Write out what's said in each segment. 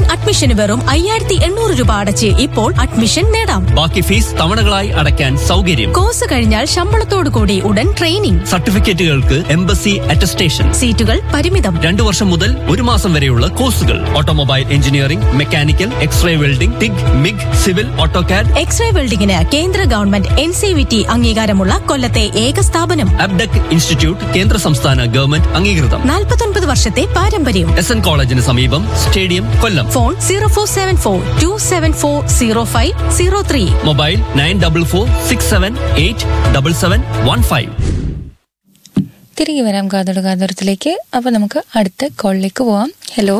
Engineering അഡ്മിഷന് വെറും അയ്യായിരത്തി എണ്ണൂറ് രൂപ അടച്ച് ഇപ്പോൾ അഡ്മിഷൻ നേടാം ബാക്കി ഫീസ് തവണകളായി അടയ്ക്കാൻ സൗകര്യം കോഴ്സ് കഴിഞ്ഞാൽ ശമ്പളത്തോടു കൂടി ഉടൻ ട്രെയിനിംഗ് സർട്ടിഫിക്കറ്റുകൾക്ക് എംബസി അറ്റസ്റ്റേഷൻ സീറ്റുകൾ പരിമിതം രണ്ടു വർഷം മുതൽ ഒരു മാസം വരെയുള്ള കോഴ്സുകൾ automobile engineering mechanical X ray welding TIG MIG civil AutoCAD X ray വെൽഡിംഗിന് കേന്ദ്ര government N C V T അംഗീകാരമുള്ള കൊല്ലത്തെ ഏക സ്ഥാപനം അബ്ഡക് ഇൻസ്റ്റിറ്റ്യൂട്ട് കേന്ദ്ര സംസ്ഥാന ഗവൺമെന്റ് അംഗീകൃതം നാൽപ്പത്തൊൻപത് വർഷത്തെ പാരമ്പര്യം എസ് എൻ കോളേജിന് സമീപം stadium Kollam phone zero four seven four two seven four zero five zero three mobile nine double four six seven eight double seven one five തിരികെ വരാം കാതോട് കാതോരത്തിലേക്ക് അപ്പൊ നമുക്ക് അടുത്ത കോളിലേക്ക് പോവാം ഹലോ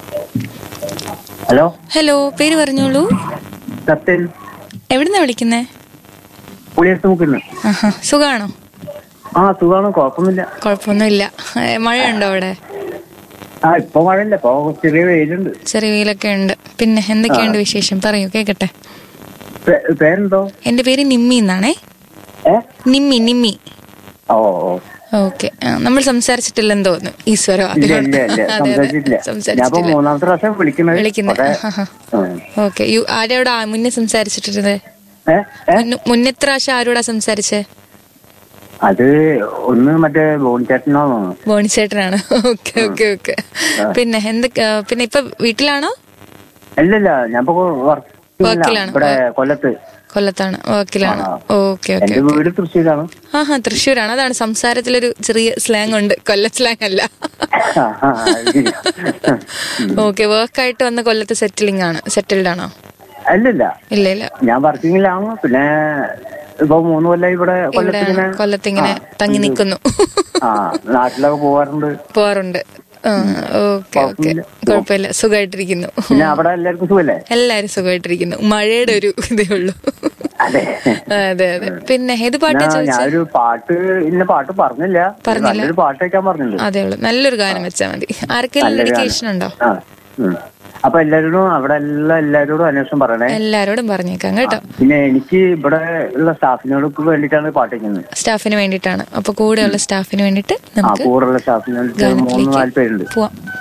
ഹലോ ഹലോ പേര് പറഞ്ഞോളൂ സത്യൻ എവിടുന്നാ വിളിക്കുന്നേ പുളിയത്ത് മുക്കുന്നു ആഹാ സുഖാണോ ആ സുഖമാണ് കുഴപ്പമൊന്നുമില്ല കുഴപ്പമൊന്നുമില്ല ഏ, മഴയുണ്ടോ അവിടെ ആ ഇപ്പൊ മഴയില്ല ഇപ്പൊ ചെറിയ വെയിലുണ്ട് ചെറിയ വെയിലൊക്കെ ഉണ്ട് പിന്നെ എന്തൊക്കെയുണ്ട് വിശേഷം പറയൂ കേക്കട്ടെ പേ- പേരെന്തോ എന്റെ പേര് നിമ്മി എന്നാണേ ഏ നിമ്മി നിമ്മി ഓ ഓ ഓക്കെ നമ്മൾ സംസാരിച്ചിട്ടില്ലെന്ന് തോന്നുന്നു ഈശ്വരോ ഇല്ല ഇല്ല ഇല്ല സംസാരിച്ചിട്ടില്ല ഞാൻ ഇപ്പൊ സംസാരിച്ചിട്ടില്ല മൂന്നാമത്തെ പ്രാവശ്യം വിളിക്കുന്നത് വിളിക്കുന്നത് കൊറേ- ആഹാ. ഉം. ഓക്കെ യു ആരോടാ മുന്നേ സംസാരിച്ചിട്ടിരുന്നത് ഏ ഏ മുന്ന- മുന്നത്തെ പ്രാവശ്യം ആരോടാ സംസാരിച്ചേ അത് ഒന്ന് മറ്റേ ബോണിച്ചേട്ടനോ തോന്നുന്നു ബോണിച്ചേട്ടനാണ് ഓക്കെ ഓക്കെ ഓക്കെ പിന്നെ എന്തൊക്കെ പിന്നെ ഇപ്പൊ വീട്ടിലാണോ അല്ലല്ല ഞാൻ ഇപ്പൊ വർക്ക് വർക്കിലാണ്. ഇവിടെ കൊല്ലത്ത് കൊല്ലത്താണ് വർക്കിലാണ് ആ. ഓക്കെ ഓക്കെ എന്റെ വീട് തൃശ്ശൂരാണ് ആഹാ തൃശ്ശൂരാണ് അതാണ് സംസാരത്തിലൊരു ചെറിയ സ്ലാങ് ഉണ്ട് കൊല്ല സ്ലാങ് അല്ല ആ, ആ, അത് ശരിയാ. ഓക്കെ വർക്കായിട്ട് വന്ന കൊല്ലത്ത് സെറ്റിലിംഗ് ആണ് സെറ്റിൽഡ് ആണോ അല്ലല്ല ഇല്ല ഇല്ല ഞാൻ വർക്കിങ്ങിലാണ് പിന്നെ ഇപ്പൊ മൂന്ന് കൊല്ലം ഇവിടെ ഇവിടെ കൊല്ലത്തിങ്ങനെ കൊല്ലത്തിങ്ങനെ ആ, തങ്ങി ഇത് നിൽക്കുന്നു ആ നാട്ടിലൊക്കെ പോവാറുണ്ട് പോവാറുണ്ട് ഓക്കെ ഓക്കെ കുഴപ്പമില്ല. കുഴപ്പമില്ല സുഖമായിട്ടിരിക്കുന്നു പിന്നെ അവിടെ എല്ലാവർക്കും സുഖല്ലേ എല്ലാരും സുഖമായിട്ടിരിക്കുന്നു മഴയുടെ ഒരു ഇതേ ഉള്ളൂ അതെ അതെ അതെ പിന്നെ ഏത് പാട്ടാ ഞാൻ- ചോദിച്ചത് ഞാനൊരു പാട്ട് ഇന്ന പാട്ട് പറഞ്ഞില്ല പറഞ്ഞില്ല. നല്ലൊരു പാട്ട് വെക്കാൻ പറഞ്ഞിട്ടുണ്ട് അതേ ഉള്ളൂ നല്ലൊരു ഗാനം വെച്ചാൽ മതി ആർക്കെങ്കിലും നല്ലൊരു ഡെഡിക്കേഷൻ ഗാനം. ഉണ്ടോ ആ, ഉം. അപ്പൊ എല്ലാവരോടും അവിടെ എല്ലാ എല്ലാവരോടും അന്വേഷണം പറയണേ എല്ലാരോടും പറഞ്ഞേക്കാം കേട്ടോ പിന്നെ എനിക്ക് ഇവിടെ ഉള്ള സ്റ്റാഫിനോടൊക്കെ വേണ്ടിയിട്ടാണ് പാട്ട് വെക്കുന്നത് സ്റ്റാഫിന് വേണ്ടിയിട്ടാണ് അപ്പൊ കൂടെയുള്ള സ്റ്റാഫിന് വേണ്ടിയിട്ട് ആ നമുക്ക് കൂടെയുള്ള സ്റ്റാഫിന് വേണ്ടിയിട്ട് മൂന്ന് ഗാനത്തിലേക്ക് നാല് പേരുണ്ട് പോവാം